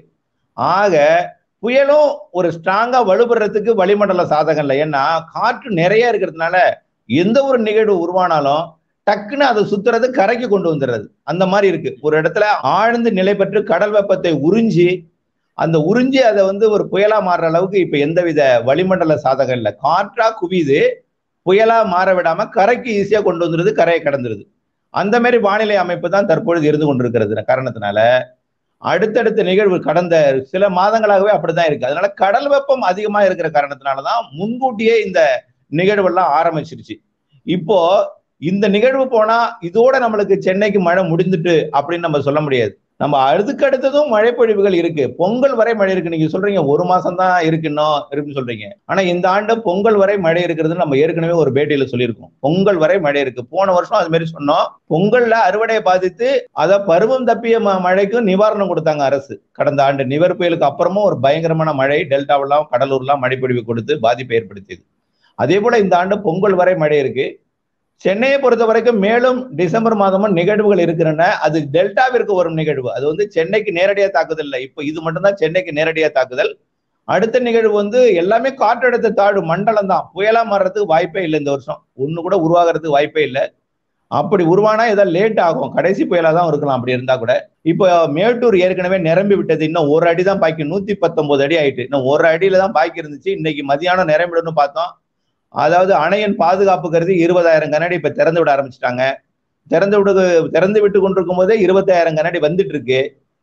ஆக புயலும் ஒரு ஸ்ட்ராங்கா வலுப்படுறதுக்கு வளிமண்டல சாதகம் இல்லை ஏன்னா காற்று நிறைய இருக்கிறதுனால எந்த ஒரு நிகழ்வு உருவானாலும் டக்குன்னு அதை சுத்துறது கரைக்கு கொண்டு வந்துடுறது அந்த மாதிரி இருக்கு ஒரு இடத்துல ஆழ்ந்து நிலை பெற்று கடல் வெப்பத்தை உறிஞ்சி அந்த உறிஞ்சி அதை வந்து ஒரு புயலா மாறுற அளவுக்கு இப்ப எந்தவித வளிமண்டல சாதகம் இல்லை காற்றா குவியுது புயலா மாற விடாம கரைக்கு ஈஸியா கொண்டு வந்துருது கரையை கடந்துருது அந்த மாதிரி வானிலை அமைப்பு தான் தற்பொழுது இருந்து கொண்டிருக்கிறது காரணத்தினால அடுத்தடுத்த நிகழ்வு கடந்த சில மாதங்களாகவே அப்படிதான் இருக்கு அதனால கடல் வெப்பம் அதிகமா இருக்கிற காரணத்தினாலதான் முன்கூட்டியே இந்த நிகழ்வெல்லாம் ஆரம்பிச்சிருச்சு இப்போ இந்த நிகழ்வு போனா இதோட நம்மளுக்கு சென்னைக்கு மழை முடிந்துட்டு அப்படின்னு நம்ம சொல்ல முடியாது நம்ம அதுக்கு அடுத்ததும் மழை பொழிவுகள் இருக்கு பொங்கல் வரை மழை இருக்கு நீங்க சொல்றீங்க ஒரு மாசம் தான் இருக்கு இன்னும் இருக்குன்னு சொல்றீங்க ஆனா இந்த ஆண்டு பொங்கல் வரை மழை இருக்கிறது நம்ம ஏற்கனவே ஒரு பேட்டியில சொல்லியிருக்கோம் பொங்கல் வரை மழை இருக்கு போன வருஷம் அது மாதிரி சொன்னோம் பொங்கல்ல அறுவடையை பாதித்து அத பருவம் தப்பிய ம- மழைக்கும் நிவாரணம் கொடுத்தாங்க அரசு கடந்த ஆண்டு நிவர் புயலுக்கு அப்புறமும் ஒரு பயங்கரமான மழை டெல்டாவெல்லாம் கடலூர்லாம் மழை பொழிவு கொடுத்து பாதிப்பை ஏற்படுத்தியது அதே போல இந்த ஆண்டு பொங்கல் வரை மழை இருக்கு சென்னையை பொறுத்த வரைக்கும் மேலும் டிசம்பர் மாதமும் நிகழ்வுகள் இருக்கின்றன அது டெல்டாவிற்கு வரும் நிகழ்வு அது வந்து சென்னைக்கு நேரடியாக தாக்குதல் இல்லை இப்போ இது மட்டும்தான் சென்னைக்கு நேரடியாக தாக்குதல் அடுத்த நிகழ்வு வந்து எல்லாமே காற்றழுத்த தாழ்வு மண்டலம் தான் புயலா மாறுறதுக்கு வாய்ப்பே இல்லை இந்த வருஷம் ஒண்ணு கூட உருவாகிறதுக்கு வாய்ப்பே இல்லை அப்படி உருவானா ஏதாவது லேட் ஆகும் கடைசி புயலா தான் இருக்கலாம் அப்படி இருந்தா கூட இப்போ மேட்டூர் ஏற்கனவே நிரம்பி விட்டது இன்னும் ஒரு அடி தான் பாக்கி நூத்தி பத்தொன்பது அடி ஆயிட்டு இன்னும் ஒரு அடியில தான் பாக்கி இருந்துச்சு இன்னைக்கு மதியானம் நிரம்பிடும்னு பார்த்தோம் அதாவது அணையின் பாதுகாப்பு கருதி இருபதாயிரம் கனடி இப்ப திறந்து விட ஆரம்பிச்சிட்டாங்க திறந்து விடு திறந்து விட்டு கொண்டிருக்கும் போதே இருபத்தாயிரம் கனடி வந்துட்டு இருக்கு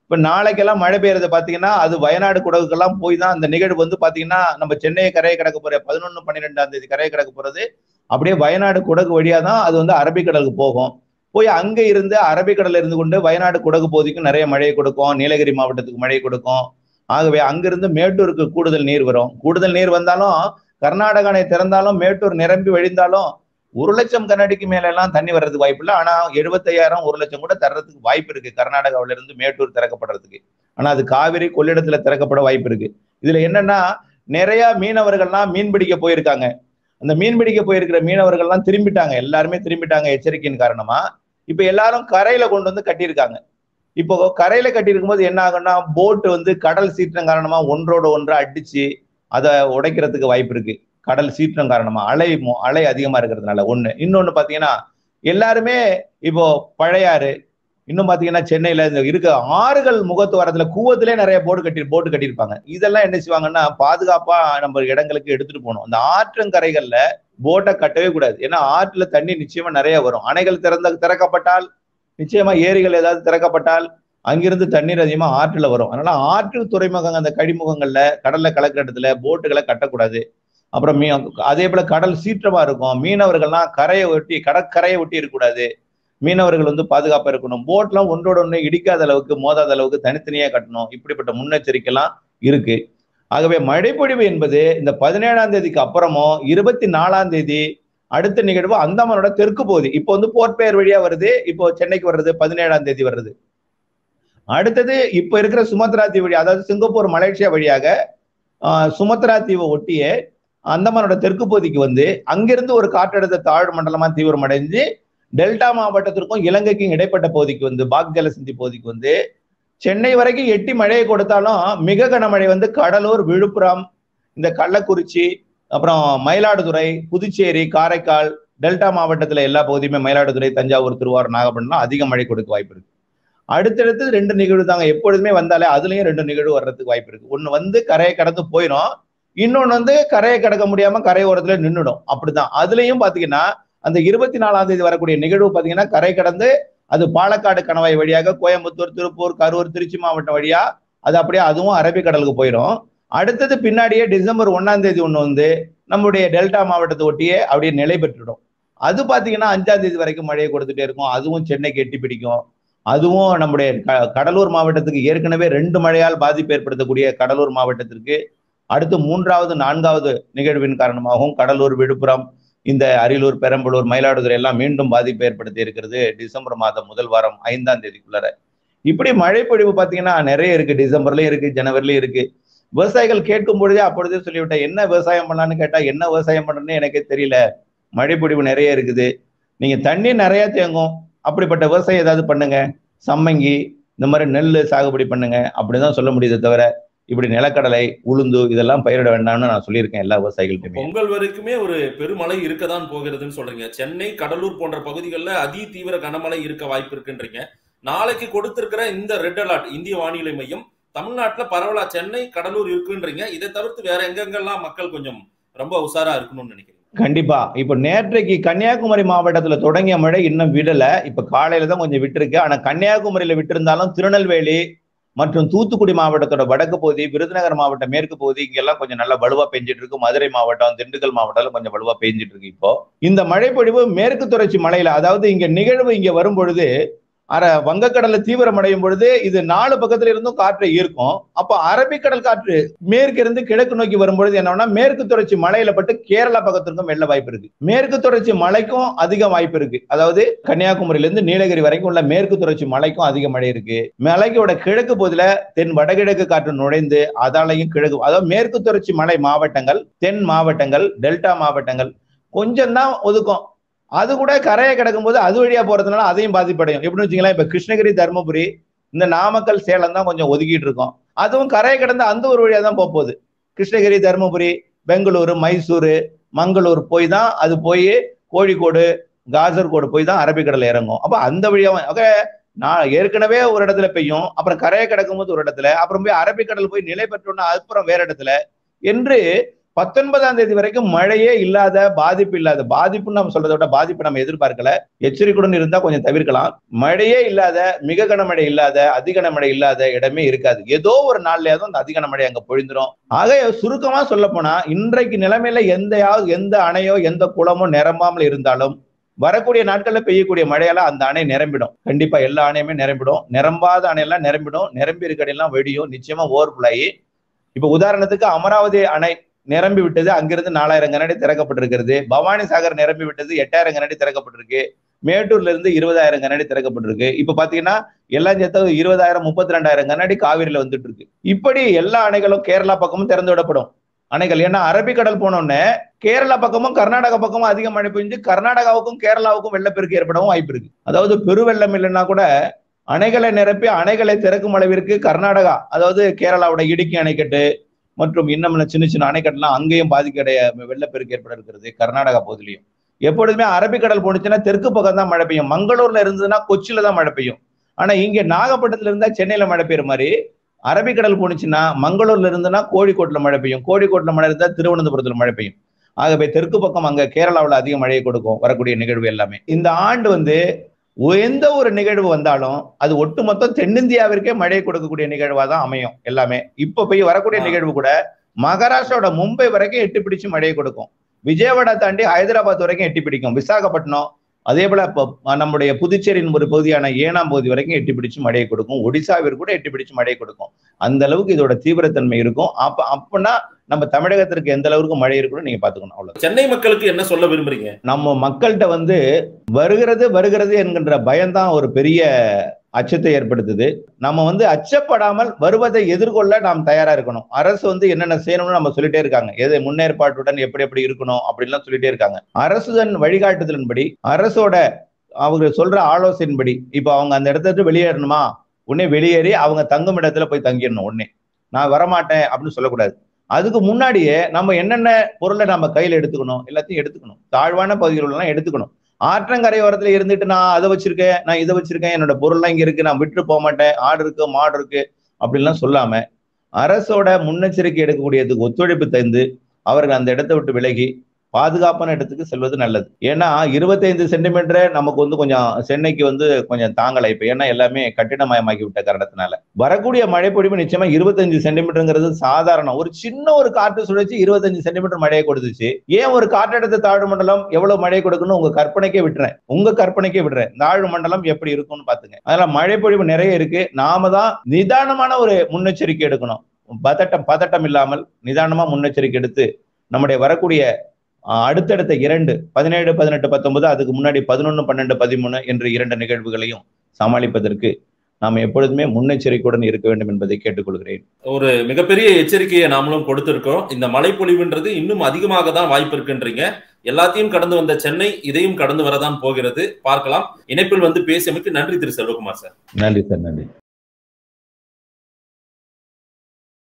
இப்ப நாளைக்கெல்லாம் மழை பெய்யறது பாத்தீங்கன்னா அது வயநாடு குடகுக்கெல்லாம் போய் தான் அந்த நிகழ்வு வந்து பாத்தீங்கன்னா நம்ம சென்னையை கரையை கடக்க போற பதினொன்னு பன்னிரெண்டாம் தேதி கரையை கடக்க போறது அப்படியே வயநாடு குடகு வழியா தான் அது வந்து அரபிக்கடலுக்கு போகும் போய் அங்க இருந்து அரபிக்கடல்ல இருந்து கொண்டு வயநாடு குடகு பகுதிக்கும் நிறைய மழையை கொடுக்கும் நீலகிரி மாவட்டத்துக்கு மழை கொடுக்கும் ஆகவே அங்கிருந்து மேட்டூருக்கு கூடுதல் நீர் வரும் கூடுதல் நீர் வந்தாலும் கர்நாடக அணை திறந்தாலும் மேட்டூர் நிரம்பி வழிந்தாலும் ஒரு லட்சம் கண்ணாடிக்கு மேல எல்லாம் தண்ணி வர்றதுக்கு வாய்ப்பு இல்லை ஆனா எழுபத்தையாயிரம் ஒரு லட்சம் கூட தர்றதுக்கு வாய்ப்பு இருக்கு கர்நாடகாவில இருந்து மேட்டூர் திறக்கப்படுறதுக்கு ஆனா அது காவிரி கொள்ளிடத்துல திறக்கப்பட வாய்ப்பு இருக்கு இதுல என்னன்னா நிறைய மீனவர்கள்லாம் மீன் பிடிக்க போயிருக்காங்க அந்த மீன் பிடிக்க போயிருக்கிற மீனவர்கள்லாம் திரும்பிட்டாங்க எல்லாருமே திரும்பிட்டாங்க எச்சரிக்கையின் காரணமா இப்ப எல்லாரும் கரையில கொண்டு வந்து கட்டியிருக்காங்க இப்போ கரையில கட்டியிருக்கும் போது என்ன ஆகும்னா போட்டு வந்து கடல் சீற்றம் காரணமா ஒன்றோட ஒன்று அடிச்சு அதை உடைக்கிறதுக்கு வாய்ப்பு இருக்கு கடல் சீற்றம் காரணமா அலை மோ- அலை அதிகமா இருக்கிறதுனால ஒண்ணு இன்னொன்னு பாத்தீங்கன்னா எல்லாருமே இப்போ பழையாறு இன்னும் பாத்தீங்கன்னா சென்னையில இந்த இருக்க ஆறுகள் முகத்துவாரத்துல கூவத்திலே நிறைய போர்டு கட்டி போட்டு கட்டியிருப்பாங்க இதெல்லாம் என்ன செய்வாங்கன்னா பாதுகாப்பா நம்ம இடங்களுக்கு எடுத்துட்டு போகணும் அந்த ஆற்றங்கரைகள்ல போட்டை கட்டவே கூடாது ஏன்னா ஆற்றுல தண்ணி நிச்சயமா நிறைய வரும் அணைகள் திறந்த திறக்கப்பட்டால் நிச்சயமா ஏரிகள் ஏதாவது திறக்கப்பட்டால் அங்கிருந்து தண்ணீர் அதிகமா ஆற்றுல வரும் அதனால ஆற்று துறைமுகங்க அந்த கழிமுகங்கள்ல கடல்ல கலக்கிற இடத்துல போட்டுகளை கட்டக்கூடாது அப்புறம் மீ அதே போல கடல் சீற்றமா இருக்கும் மீனவர்கள்லாம் கரையை ஒட்டி கடற்கரையை ஒட்டி இருக்கக்கூடாது மீனவர்கள் வந்து பாதுகாப்பா இருக்கணும் போட்லாம் ஒன்றோட ஒன்று இடிக்காத அளவுக்கு மோதாத அளவுக்கு தனித்தனியா கட்டணும் இப்படிப்பட்ட முன்னெச்சரிக்கை எல்லாம் இருக்கு ஆகவே மழைப்பொழிவு என்பது இந்த பதினேழாம் தேதிக்கு அப்புறமும் இருபத்தி நாலாம் தேதி அடுத்த நிகழ்வு அந்தமானோட தெற்கு பகுதி இப்போ வந்து போர்ட் பெயர் வழியா வருது இப்போ சென்னைக்கு வர்றது பதினேழாம் தேதி வருது அடுத்தது இப்ப இருக்கிற சுமத்ரா தீவு வழி அதாவது சிங்கப்பூர் மலேசியா வழியாக ஆஹ், சுமத்ரா தீவை ஒட்டிய அந்தமானோட தெற்கு பகுதிக்கு வந்து அங்கிருந்து ஒரு காற்றழுத்த தாழ்வு மண்டலமா தீவிரமடைஞ்சு டெல்டா மாவட்டத்திற்கும் இலங்கைக்கும் இடைப்பட்ட பகுதிக்கு வந்து பாக் ஜலசந்தி பகுதிக்கு வந்து சென்னை வரைக்கும் எட்டி மழையை கொடுத்தாலும் மிக கனமழை வந்து கடலூர் விழுப்புரம் இந்த கள்ளக்குறிச்சி அப்புறம் மயிலாடுதுறை புதுச்சேரி காரைக்கால் டெல்டா மாவட்டத்துல எல்லா பகுதியுமே மயிலாடுதுறை தஞ்சாவூர் திருவாரூர் நாகப்பட்டினம் அதிக மழை கொடுக்க வாய்ப்பு இருக்கு அடுத்தடுத்து ரெண்டு நிகழ்வு தாங்க எப்பொழுதுமே வந்தாலே அதுலயும் ரெண்டு நிகழ்வு வர்றதுக்கு வாய்ப்பு இருக்கு ஒண்ணு வந்து கரையை கடந்து போயிடும் இன்னொன்னு வந்து கரையை கடக்க முடியாம கரை ஓரத்துல நின்றுடும் அப்படிதான் அதுலயும் பாத்தீங்கன்னா அந்த இருபத்தி நாலாம் தேதி வரக்கூடிய நிகழ்வு பாத்தீங்கன்னா கரை கடந்து அது பாலக்காடு கணவாய் வழியாக கோயம்புத்தூர் திருப்பூர் கரூர் திருச்சி மாவட்டம் வழியா அது அப்படியே அதுவும் அரபிக்கடலுக்கு போயிடும் அடுத்தது பின்னாடியே டிசம்பர் ஒன்னாம் தேதி ஒண்ணு வந்து நம்முடைய டெல்டா மாவட்டத்தை ஒட்டியே அப்படியே நிலை பெற்றுடும் அது பாத்தீங்கன்னா அஞ்சாம் தேதி வரைக்கும் மழையை கொடுத்துட்டே இருக்கும் அதுவும் சென்னைக்கு எட்டி பிடிக்கும் அதுவும் நம்முடைய க- கடலூர் மாவட்டத்துக்கு ஏற்கனவே ரெண்டு மழையால் பாதிப்பு ஏற்படுத்தக்கூடிய கடலூர் மாவட்டத்திற்கு அடுத்து மூன்றாவது நான்காவது நிகழ்வின் காரணமாகவும் கடலூர் விழுப்புரம் இந்த அரியலூர் பெரம்பலூர் மயிலாடுதுறை எல்லாம் மீண்டும் பாதிப்பு ஏற்படுத்தி இருக்கிறது டிசம்பர் மாதம் முதல் வாரம் ஐந்தாம் தேதிக்குள்ளர இப்படி மழை பொழிவு பாத்தீங்கன்னா நிறைய இருக்கு டிசம்பர்லயும் இருக்கு ஜனவரிலயும் இருக்கு விவசாயிகள் கேட்கும் பொழுதே அப்பொழுதே சொல்லிவிட்டேன் என்ன விவசாயம் பண்ணலான்னு கேட்டா என்ன விவசாயம் பண்றதுன்னு எனக்கே தெரியல மழை பொழிவு நிறைய இருக்குது நீங்க தண்ணி நிறைய தேங்கும் அப்படிப்பட்ட விவசாயம் ஏதாவது பண்ணுங்க சம்மங்கி இந்த மாதிரி நெல் சாகுபடி பண்ணுங்க அப்படிதான் சொல்ல முடியுதே தவிர இப்படி நிலக்கடலை உளுந்து இதெல்லாம் பயிரிட வேண்டாம்னு நான் சொல்லியிருக்கேன் எல்லா விவசாயிகள்கிட்டயுமே பொங்கல் வரைக்குமே ஒரு பெருமழை இருக்கதான் போகிறதுன்னு சொல்றீங்க சென்னை கடலூர் போன்ற பகுதிகளில் அதி தீவிர கனமழை இருக்க வாய்ப்பு இருக்குன்றீங்க நாளைக்கு கொடுத்திருக்கிற இந்த ரெட் அலர்ட் இந்திய வானிலை மையம் தமிழ்நாட்டுல பரவலா சென்னை கடலூர் இருக்குன்றீங்க இதை தவிர்த்து வேற எங்கெங்கெல்லாம் மக்கள் கொஞ்சம் ரொம்ப உஷாரா இருக்கணும்னு நினைக்கிறீங்க கண்டிப்பா இப்ப நேற்றைக்கு கன்னியாகுமரி மாவட்டத்துல தொடங்கிய மழை இன்னும் விடல இப்ப காலையில தான் கொஞ்சம் விட்டுருக்கு ஆனா கன்னியாகுமரியில விட்டிருந்தாலும் திருநெல்வேலி மற்றும் தூத்துக்குடி மாவட்டத்தோட வடக்கு பகுதி விருதுநகர் மாவட்டம் மேற்கு பகுதி இங்கெல்லாம் கொஞ்சம் நல்லா வலுவா பெஞ்சிட்டு இருக்கு மதுரை மாவட்டம் திண்டுக்கல் மாவட்டம் கொஞ்சம் வலுவா பெஞ்சிட்டு இருக்கு இப்போ இந்த மழைப்பொழிவு மேற்கு தொடர்ச்சி மலையில அதாவது இங்க நிகழ்வு இங்க வரும் பொழுது அர வங்கக்கடல்ல தீவிரமடையும் பொழுது இது நாலு பக்கத்துல இருந்தும் காற்றை ஈர்க்கும் அப்ப அரபிக்கடல் காற்று மேற்கு இருந்து கிழக்கு நோக்கி வரும்பொழுது என்னன்னா மேற்கு தொடர்ச்சி மலையில பட்டு கேரளா பக்கத்திற்கும் வெள்ள வாய்ப்பு இருக்கு மேற்கு தொடர்ச்சி மலைக்கும் அதிக வாய்ப்பு இருக்கு அதாவது கன்னியாகுமரியில இருந்து நீலகிரி வரைக்கும் உள்ள மேற்கு தொடர்ச்சி மலைக்கும் அதிக மழை இருக்கு மலைக்கோட கிழக்கு பகுதியில தென் வடகிழக்கு காற்று நுழைந்து அதாலையும் கிழக்கு அதாவது மேற்கு தொடர்ச்சி மலை மாவட்டங்கள் தென் மாவட்டங்கள் டெல்டா மாவட்டங்கள் கொஞ்சம் தான் ஒதுக்கும் அது கூட கரையை கிடக்கும் போது அது வழியா போறதுனால அதையும் பாதிப்படையும் எப்படின்னு வச்சுங்களேன் இப்ப கிருஷ்ணகிரி தருமபுரி இந்த நாமக்கல் சேலம் தான் கொஞ்சம் ஒதுக்கிட்டு இருக்கோம் அதுவும் கரையை கடந்து அந்த ஒரு வழியா தான் போக போகுது கிருஷ்ணகிரி தருமபுரி பெங்களூரு மைசூரு மங்களூர் போய் தான் அது போய் கோழிக்கோடு காசர்கோடு போய் தான் அரபிக்கடல் இறங்கும் அப்ப அந்த வழியா ஆக நான் ஏற்கனவே ஒரு இடத்துல பெய்யும் அப்புறம் கரையை கிடக்கும் போது ஒரு இடத்துல அப்புறம் போய் அரபிக்கடல் போய் நிலை பெற்றோன்னா அப்புறம் வேற இடத்துல என்று பத்தொன்பதாம் தேதி வரைக்கும் மழையே இல்லாத பாதிப்பு இல்லாத பாதிப்புன்னு நம்ம சொல்றதை விட பாதிப்பு நம்ம எதிர்பார்க்கல எச்சரிக்கையுடன் இருந்தா கொஞ்சம் தவிர்க்கலாம் மழையே இல்லாத மிக கனமழை இல்லாத அதிக கனமழை இல்லாத இடமே இருக்காது ஏதோ ஒரு நாள்லயாவது அந்த அதிக கனமழை அங்க பொழிந்துரும் ஆக சுருக்கமா சொல்ல போனா இன்றைக்கு நிலைமையில எந்தையாவது எந்த அணையோ எந்த குளமோ நிரம்பாமல் இருந்தாலும் வரக்கூடிய நாட்கள்ல பெய்யக்கூடிய மழையால அந்த அணை நிரம்பிடும் கண்டிப்பா எல்லா அணையுமே நிரம்பிடும் நிரம்பாத அணையெல்லாம் நிரம்பிடும் நிரம்பி இருக்க அணையெல்லாம் வெடியும் நிச்சயமா ஓவர்ஃபுல் ஆகி இப்ப உதாரணத்துக்கு அமராவதி அணை நிரம்பி விட்டது அங்கிருந்து நாலாயிரம் கனடி திறக்கப்பட்டிருக்கிறது பவானி சாகர் நிரம்பி விட்டது எட்டாயிரம் கனடி திறக்கப்பட்டிருக்கு மேட்டூர்ல இருந்து இருபதாயிரம் கனடி திறக்கப்பட்டிருக்கு இப்ப பாத்தீங்கன்னா எல்லாம் சேர்த்து இருபதாயிரம் முப்பத்தி ரெண்டாயிரம் கனடி காவிரியில வந்துட்டு இருக்கு இப்படி எல்லா அணைகளும் கேரளா பக்கமும் திறந்து விடப்படும் அணைகள் ஏன்னா அரபிக்கடல் போனோடனே கேரளா பக்கமும் கர்நாடகா பக்கமும் அதிக மழை பெஞ்சு கர்நாடகாவுக்கும் கேரளாவுக்கும் வெள்ளப்பெருக்கு ஏற்படவும் வாய்ப்பு இருக்கு அதாவது பெருவெள்ளம் இல்லைன்னா கூட அணைகளை நிரப்பி அணைகளை திறக்கும் அளவிற்கு கர்நாடகா அதாவது கேரளாவோட இடுக்கி அணைக்கட்டு மற்றும் இன்னும் சின்ன சின்ன அணைக்கட்டுலாம் அங்கேயும் பாதிக்கடைய வெள்ளப்பெருக்கு ஏற்பட இருக்கிறது கர்நாடகா பகுதியிலையும் எப்பொழுதுமே அரபிக்கடல் போனுச்சுன்னா தெற்கு பக்கம் தான் மழை பெய்யும் மங்களூர்ல இருந்ததுன்னா கொச்சியில தான் மழை பெய்யும் ஆனா இங்க நாகப்பட்டினத்துல இருந்தா சென்னையில மழை பெய்யுற மாதிரி அரபிக்கடல் போனுச்சுன்னா மங்களூர்ல இருந்துன்னா கோழிக்கோட்டுல மழை பெய்யும் கோழிக்கோட்டுல மழை இருந்தா திருவனந்தபுரத்துல மழை பெய்யும் ஆகவே தெற்கு பக்கம் அங்க கேரளாவில் அதிக மழையை கொடுக்கும் வரக்கூடிய நிகழ்வு எல்லாமே இந்த ஆண்டு வந்து எந்த ஒரு நிகழ்வு வந்தாலும் அது ஒட்டுமொத்தம் தென்னிந்தியாவிற்கே மழை கொடுக்கக்கூடிய நிகழ்வா தான் அமையும் எல்லாமே இப்ப போய் வரக்கூடிய நிகழ்வு கூட மகாராஷ்டிராவோட மும்பை வரைக்கும் எட்டு பிடிச்சு மழையை கொடுக்கும் விஜயவாடா தாண்டி ஹைதராபாத் வரைக்கும் எட்டி பிடிக்கும் விசாகப்பட்டினம் அதே போல நம்முடைய புதுச்சேரியின் ஒரு பகுதியான ஏனாம் பகுதி வரைக்கும் எட்டி பிடிச்சு மழையை கொடுக்கும் ஒடிசாவிற்கு கூட எட்டி பிடிச்சு மழையை கொடுக்கும் அந்த அளவுக்கு இதோட தீவிரத்தன்மை இருக்கும் அப்ப அப்பனா நம்ம தமிழகத்திற்கு எந்த அளவுக்கு மழை இருக்குன்னு நீங்க பாத்துக்கணும் அவ்வளவு சென்னை மக்களுக்கு என்ன சொல்ல விரும்புறீங்க நம்ம மக்கள்கிட்ட வந்து வருகிறது வருகிறது என்கின்ற பயம்தான் ஒரு பெரிய அச்சத்தை ஏற்படுத்துது நம்ம வந்து அச்சப்படாமல் வருவதை எதிர்கொள்ள நாம் தயாரா இருக்கணும் அரசு வந்து என்னென்ன செய்யணும்னு நம்ம சொல்லிட்டே இருக்காங்க எது முன்னேற்பாட்டுடன் எப்படி எப்படி இருக்கணும் அப்படின்லாம் சொல்லிட்டே இருக்காங்க அரசுதன் வழிகாட்டுதலின்படி அரசோட அவங்க சொல்ற ஆலோசனையின்படி இப்போ அவங்க அந்த இடத்த விட்டு வெளியேறணுமா உடனே வெளியேறி அவங்க தங்கும் இடத்துல போய் தங்கிடணும் உடனே நான் வரமாட்டேன் அப்படின்னு சொல்லக்கூடாது அதுக்கு முன்னாடியே நம்ம என்னென்ன பொருளை நம்ம கையில் எடுத்துக்கணும் எல்லாத்தையும் எடுத்துக்கணும் தாழ்வான பகுதிகளெல்லாம் எடுத்துக்கணும் ஆற்றங்கரையோரத்துல இருந்துட்டு நான் அதை வச்சிருக்கேன் நான் இதை வச்சிருக்கேன் என்னோட பொருள்லாம் இங்க இருக்கு நான் விட்டு போக மாட்டேன் ஆடு இருக்கு மாடு இருக்கு அப்படின்லாம் சொல்லாம அரசோட முன்னெச்சரிக்கை எடுக்கக்கூடியதுக்கு ஒத்துழைப்பு தந்து அவர்கள் அந்த இடத்தை விட்டு விலகி பாதுகாப்பான இடத்துக்கு செல்வது நல்லது ஏன்னா இருபத்தைந்து சென்டிமீட்டரே நமக்கு வந்து கொஞ்சம் சென்னைக்கு வந்து கொஞ்சம் தாங்கலை இப்ப ஏன்னா எல்லாமே கட்டிடமயமாக்கி விட்ட காரணத்தினால வரக்கூடிய மழை பொழிவு நிச்சயமா இருபத்தஞ்சு சென்டிமீட்டருங்கிறது சாதாரணம் ஒரு சின்ன ஒரு காற்று சுழற்சி இருபத்தஞ்சு சென்டிமீட்டர் மழையை கொடுத்துச்சு ஏன் ஒரு காற்றழுத்த தாழ்வு மண்டலம் எவ்வளவு மழை கொடுக்கணும் உங்க கற்பனைக்கே விட்டுறேன் உங்க கற்பனைக்கே விடுறேன் தாழ்வு மண்டலம் எப்படி இருக்கும்னு பாத்துங்க அதனால மழை பொழிவு நிறைய இருக்கு நாம தான் நிதானமான ஒரு முன்னெச்சரிக்கை எடுக்கணும் பதட்டம் பதட்டம் இல்லாமல் நிதானமா முன்னெச்சரிக்கை எடுத்து நம்முடைய வரக்கூடிய அடுத்தடுத்த இரண்டு பதினேழு பதினெட்டு பத்தொன்பது அதுக்கு முன்னாடி பதினொன்று பன்னெண்டு பதிமூணு என்று இரண்டு நிகழ்வுகளையும் சமாளிப்பதற்கு நாம் எப்பொழுதுமே முன்னெச்சரிக்கையுடன் இருக்க வேண்டும் என்பதை கேட்டுக்கொள்கிறேன் ஒரு மிகப்பெரிய எச்சரிக்கையை நாமளும் கொடுத்திருக்கோம் இந்த மழைப்பொழிவுன்றது இன்னும் அதிகமாக தான் வாய்ப்பு இருக்குன்றீங்க எல்லாத்தையும் கடந்து வந்த சென்னை இதையும் கடந்து வரதான் போகிறது பார்க்கலாம் இணைப்பில் வந்து பேசியமைக்கு நன்றி திரு செல்வகுமார் சார் நன்றி சார் நன்றி